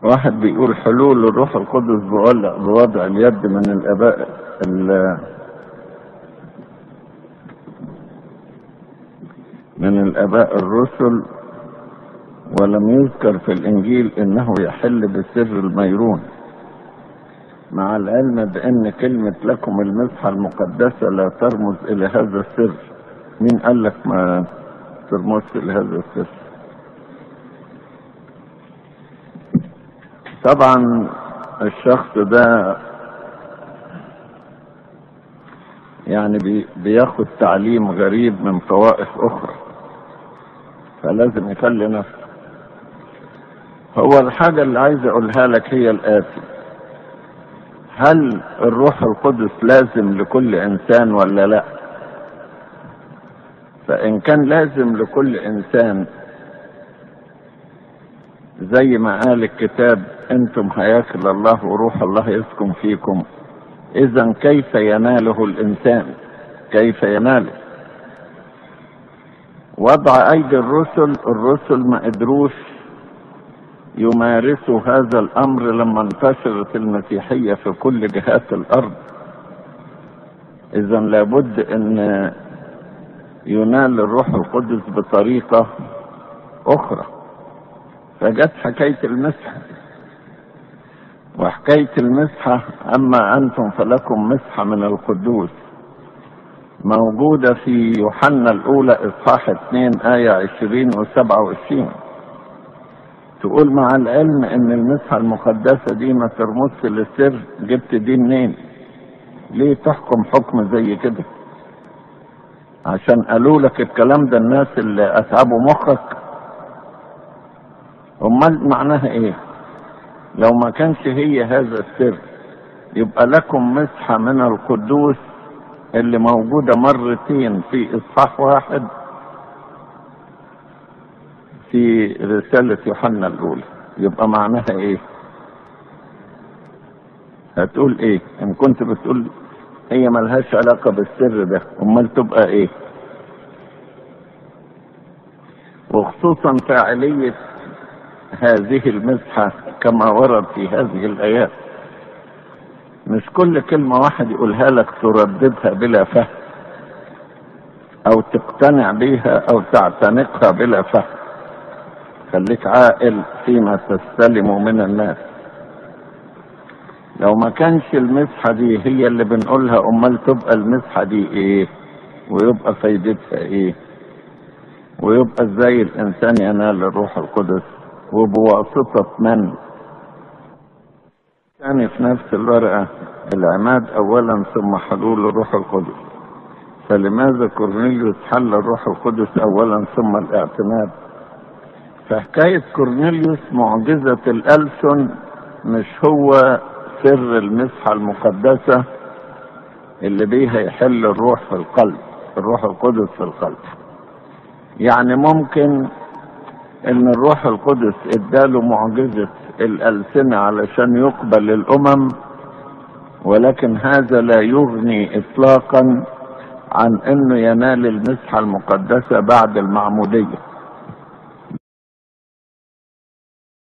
واحد بيقول حلول الروح القدس بوضع, بوضع اليد من الاباء ال- من الاباء الرسل ولم يذكر في الانجيل انه يحل بسر الميرون مع العلم بان كلمة لكم المسحة المقدسة لا ترمز الى هذا السر مين قال لك ما ترمز الى هذا السر طبعا الشخص ده يعني بي بياخد تعليم غريب من طوائف اخرى فلازم يخلي نفسه هو الحاجة اللي عايز اقولها لك هي الاتي هل الروح القدس لازم لكل انسان ولا لا فان كان لازم لكل انسان زي ما قال الكتاب انتم هياكل الله وروح الله يسكن فيكم اذا كيف يناله الانسان كيف يناله وضع ايدي الرسل الرسل ما قدروش يمارسوا هذا الامر لما انتشرت المسيحيه في كل جهات الارض اذا لابد ان ينال الروح القدس بطريقه اخرى فجت حكايه المسحه وحكايه المسحه اما انتم فلكم مسحه من القدوس موجوده في يوحنا الاولى اصحاح 2 ايه 20 و27 تقول مع العلم ان المسحه المقدسه دي ما ترمزش للسر جبت دي منين ليه تحكم حكم زي كده عشان قالوا لك الكلام ده الناس اللي اتعبوا مخك امال معناها ايه لو ما كانش هي هذا السر يبقى لكم مسحة من القدوس اللي موجودة مرتين في إصحاح واحد في رسالة يوحنا الأولى يبقى معناها إيه؟ هتقول إيه؟ إن كنت بتقول هي ملهاش علاقة بالسر ده أمال تبقى إيه؟ وخصوصا فاعلية هذه المسحة كما ورد في هذه الآيات مش كل كلمة واحد يقولها لك ترددها بلا فهم أو تقتنع بيها أو تعتنقها بلا فهم خليك عاقل فيما تستلم من الناس لو ما كانش المسحة دي هي اللي بنقولها أمال تبقى المسحة دي إيه ويبقى فايدتها إيه ويبقى ازاي الانسان ينال الروح القدس وبواسطة من ثاني في نفس الورقة العماد اولا ثم حلول الروح القدس فلماذا كورنيليوس حل الروح القدس اولا ثم الاعتماد فحكاية كورنيليوس معجزة الألسن مش هو سر المسحة المقدسة اللي بيها يحل الروح في القلب الروح القدس في القلب يعني ممكن ان الروح القدس اداله معجزة الألسنة علشان يقبل الأمم ولكن هذا لا يغني إطلاقا عن أنه ينال المسحة المقدسة بعد المعمودية